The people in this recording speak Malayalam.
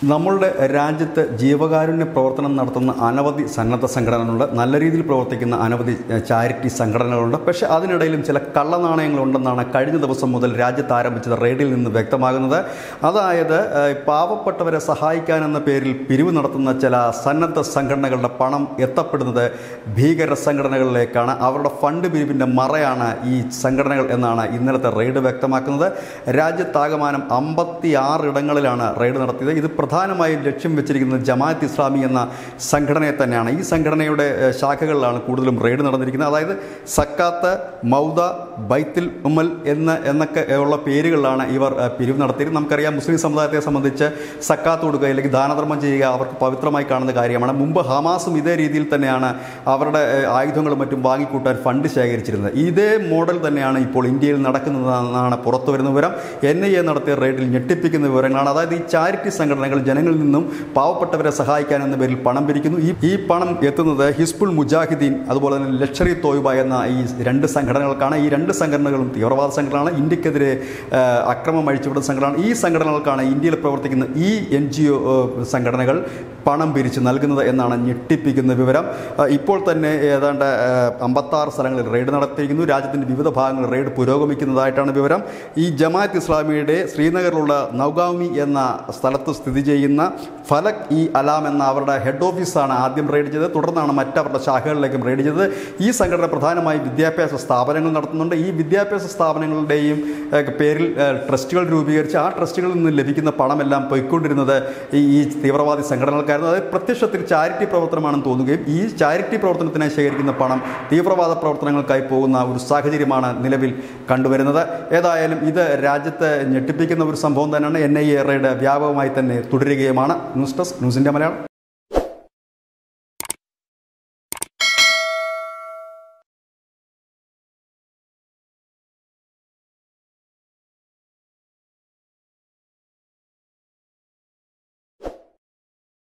നമ്മളുടെ രാജ്യത്ത് ജീവകാരുണ്യ പ്രവർത്തനം നടത്തുന്ന അനവധി സന്നദ്ധ സംഘടനകളുണ്ട് നല്ല രീതിയിൽ പ്രവർത്തിക്കുന്ന അനവധി ഏഹ്, ചാരിറ്റി സംഘടനകളുണ്ട് പക്ഷേ അതിനിടയിലും ചില കള്ളനാണയങ്ങളുണ്ടെന്നാണ് കഴിഞ്ഞ ദിവസം മുതൽ രാജ്യത്ത് ആരംഭിച്ചത് റെയ്ഡിൽ നിന്ന് വ്യക്തമാകുന്നത് അതായത് ഏഹ്, പാവപ്പെട്ടവരെ സഹായിക്കാനെന്ന പേരിൽ പിരിവ് നടത്തുന്ന ചില സന്നദ്ധ സംഘടനകളുടെ പണം എത്തപ്പെടുന്നത് ഭീകര സംഘടനകളിലേക്കാണ് അവരുടെ ഫണ്ട് പിരിവിൻ്റെ മറയാണ് ഈ സംഘടനകൾ എന്നാണ് ഇന്നലത്തെ റെയ്ഡ് വ്യക്തമാക്കുന്നത് രാജ്യത്താകമാനം അമ്പത്തി ആറ് ഇടങ്ങളിലാണ് റെയ്ഡ് നടത്തിയത് ഇത് പ്രധാനമായും ലക്ഷ്യം വെച്ചിരിക്കുന്നത് ജമാഅത്ത് ഇസ്ലാമി എന്ന സംഘടനയെ തന്നെയാണ് ഈ സംഘടനയുടെ ഏഹ്, ശാഖകളിലാണ് കൂടുതലും റെയ്ഡ് നടന്നിരിക്കുന്നത് അതായത് സക്കാത്ത് മൗദ ബൈത്തിൽ ഉമ്മൽ എന്ന എന്നൊക്കെ ഉള്ള പേരുകളിലാണ് ഇവർ ഏഹ്, പിരിവ് നടത്തിയത് നമുക്കറിയാം മുസ്ലിം സമുദായത്തെ സംബന്ധിച്ച് സക്കാത്ത് കൊടുക്കുക അല്ലെങ്കിൽ ദാനധർമ്മം ചെയ്യുക അവർക്ക് പവിത്രമായി കാണുന്ന കാര്യമാണ് മുമ്പ് ഹമാസും ഇതേ രീതിയിൽ തന്നെയാണ് അവരുടെ ഏഹ്, ആയുധങ്ങളും മറ്റും വാങ്ങിക്കൂട്ടാൻ ഫണ്ട് ശേഖരിച്ചിരുന്നത് ഇതേ മോഡൽ തന്നെയാണ് ഇപ്പോൾ ഇന്ത്യയിൽ നടക്കുന്നതെന്നാണ് പുറത്തു വരുന്ന വിവരം എൻ ഐ എ നടത്തിയ റെയ്ഡിൽ ഞെട്ടിപ്പിക്കുന്ന വിവരങ്ങളാണ് അതായത് ഈ ചാരിറ്റി സംഘടനകൾ ജനങ്ങളിൽ നിന്നും പാവപ്പെട്ടവരെ സഹായിക്കാൻ എന്ന പേരിൽ പണം പിരിക്കുന്നു ഈ ഈ പണം എത്തുന്നത് ഹിസ്ബുൾ മുജാഹിദീൻ അതുപോലെ തന്നെ ലക്ഷറി തോയ്ബ എന്ന ഈ രണ്ട് സംഘടനകൾക്കാണ് ഈ രണ്ട് സംഘടനകളും തീവ്രവാദ സംഘടനകളാണ് ഇന്ത്യക്കെതിരെ ആ, അക്രമം അഴിച്ചുവിടുന്ന സംഘടനകളാണ് ഈ സംഘടനകൾക്കാണ് ഇന്ത്യയിൽ പ്രവർത്തിക്കുന്ന ഈ എൻ ജി ഒ സംഘടനകൾ പണം പിരിച്ച് നൽകുന്നത് എന്നാണ് ഞെട്ടിപ്പിക്കുന്ന വിവരം ആ, ഇപ്പോൾ തന്നെ ഏതാണ്ട് അമ്പത്താറ് സ്ഥലങ്ങളിൽ റെയ്ഡ് നടത്തിയിരിക്കുന്നു രാജ്യത്തിൻ്റെ വിവിധ ഭാഗങ്ങളിൽ റെയ്ഡ് പുരോഗമിക്കുന്നതായിട്ടാണ് വിവരം ഈ ജമാഅത്ത് ഇസ്ലാമിയുടെ ശ്രീനഗറിലുള്ള നൗഗാമി എന്ന സ്ഥലത്ത് സ്ഥിതി ചെയ്യുന്ന ഫലക് ഇ അലാം എന്ന അവരുടെ ഹെഡ് ഓഫീസാണ് ആദ്യം റെയ്ഡ് ചെയ്തത് തുടർന്നാണ് മറ്റവരുടെ ശാഖകളിലേക്കും റെയ്ഡ് ചെയ്തത് ഈ സംഘടന പ്രധാനമായും വിദ്യാഭ്യാസ സ്ഥാപനങ്ങൾ നടത്തുന്നുണ്ട് ഈ വിദ്യാഭ്യാസ സ്ഥാപനങ്ങളുടെയും ഏഹ്, പേരിൽ ഏഹ്, ട്രസ്റ്റുകൾ രൂപീകരിച്ച് ആ ട്രസ്റ്റുകളിൽ നിന്ന് ലഭിക്കുന്ന പണമെല്ലാം പൊയ്ക്കൊണ്ടിരുന്നത് ഈ ഈ തീവ്രവാദി സംഘടനകൾക്കായിരുന്നു അതായത് പ്രത്യക്ഷത്തിൽ ചാരിറ്റി പ്രവർത്തനമാണെന്ന് തോന്നുകയും ഈ ചാരിറ്റി പ്രവർത്തനത്തിനായി ശേഖരിക്കുന്ന പണം തീവ്രവാദ പ്രവർത്തനങ്ങൾക്കായി പോകുന്ന ഒരു സാഹചര്യമാണ് നിലവിൽ കണ്ടുവരുന്നത് ഏതായാലും ഇത് രാജ്യത്തെ ഞെട്ടിപ്പിക്കുന്ന ഒരു സംഭവം തന്നെയാണ് എൻ ഐ എ റെയ്ഡ് വ്യാപകമായി തന്നെ തുടരുകയുമാണ് ന്യൂസ് ഡെസ്ക് ന്യൂസിൻ്റെ മലയാളം